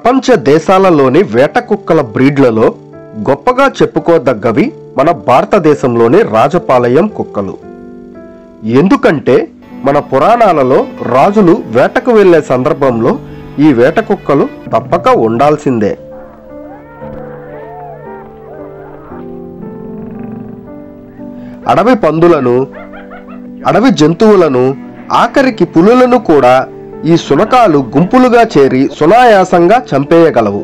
ప్రపంచ దేశాలలోని వేట కుక్కల బ్రీడ్లలో గొప్పగా చెప్పుకోదగ్గవి మన భారతదేశంలోని రాజపాలయం కుక్కలు ఎందుకంటే మన పురాణాలలో రాజులు వేటకు వెళ్ళే సందర్భంలో ఈ వేట కుక్కలు తప్పక ఉండాల్సిందే అడవి పందులను అడవి జంతువులను ఆఖరికి పులులను కూడా ఈ సునకాలు గుంపులుగా చేరి సునాయాసంగా చంపేయగలవు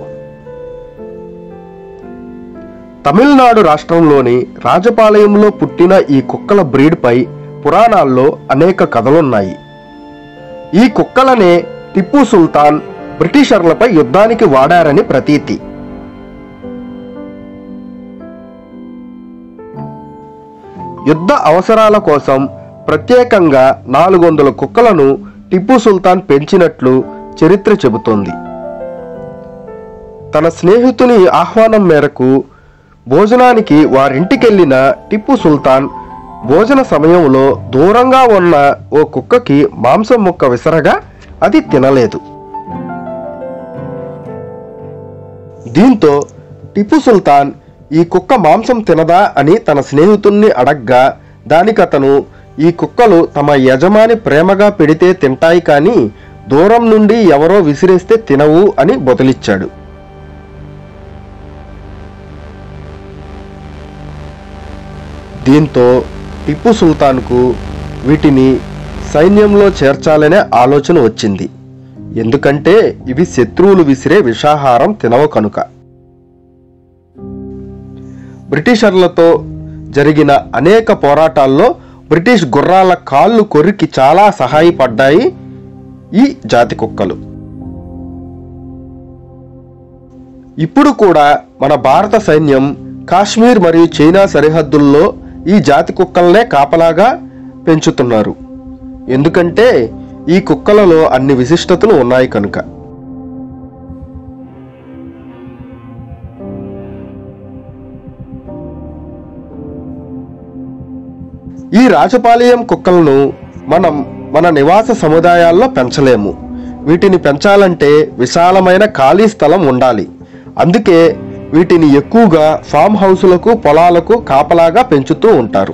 తమిళనాడు రాష్ట్రంలోని రాజపాలయంలో పుట్టిన ఈ కుక్కల బ్రీడ్పై పురాణాల్లో అనేక కథలున్నాయి ఈ కుక్కలనే టిప్పు సుల్తాన్ బ్రిటిషర్లపై యుద్ధానికి వాడారని ప్రతీతి యుద్ధ అవసరాల కోసం ప్రత్యేకంగా నాలుగు వందల కుక్కలను టిప్పు సుల్తాన్ పెంచినట్లు చరిత్ర చెబుతోంది తన స్నేహితుని ఆహ్వానం మేరకు భోజనానికి వారింటికెళ్లిన టిప్పు సుల్తాన్ భోజన సమయంలో దూరంగా ఉన్న ఓ కుక్కకి మాంసం ముక్క విసరగా అది తినలేదు దీంతో టిప్పు సుల్తాన్ ఈ కుక్క మాంసం తినదా అని తన స్నేహితుణ్ణి అడగ్గా దానికతను ఈ కుక్కలు తమ యజమాని ప్రేమగా పెడితే తింటాయి కానీ దూరం నుండి ఎవరో విసిరేస్తే తినవు అని బదులిచ్చాడు దీంతో టిప్పు సుల్తాన్కు వీటిని సైన్యంలో చేర్చాలనే ఆలోచన వచ్చింది ఎందుకంటే ఇవి శత్రువులు విసిరే విషాహారం తినవు కనుక బ్రిటిషర్లతో జరిగిన అనేక పోరాటాల్లో బ్రిటిష్ గుర్రాల కాళ్ళు కొరికి చాలా సహాయపడ్డాయి ఈ జాతి కుక్కలు ఇప్పుడు కూడా మన భారత సైన్యం కాశ్మీర్ మరియు చైనా సరిహద్దుల్లో ఈ జాతి కుక్కలనే కాపలాగా పెంచుతున్నారు ఎందుకంటే ఈ కుక్కలలో అన్ని విశిష్టతలు ఉన్నాయి కనుక ఈ రాజపాలయం కుక్కలను మనం మన నివాస సముదాయాల్లో పెంచలేము వీటిని పెంచాలంటే విశాలమైన ఖాళీ స్థలం ఉండాలి అందుకే వీటిని ఎక్కువగా ఫామ్ హౌసులకు పొలాలకు కాపలాగా పెంచుతూ ఉంటారు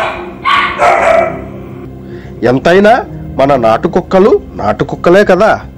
ఎంతైనా మన నాటు కుక్కలు నాటు కుక్కలే కదా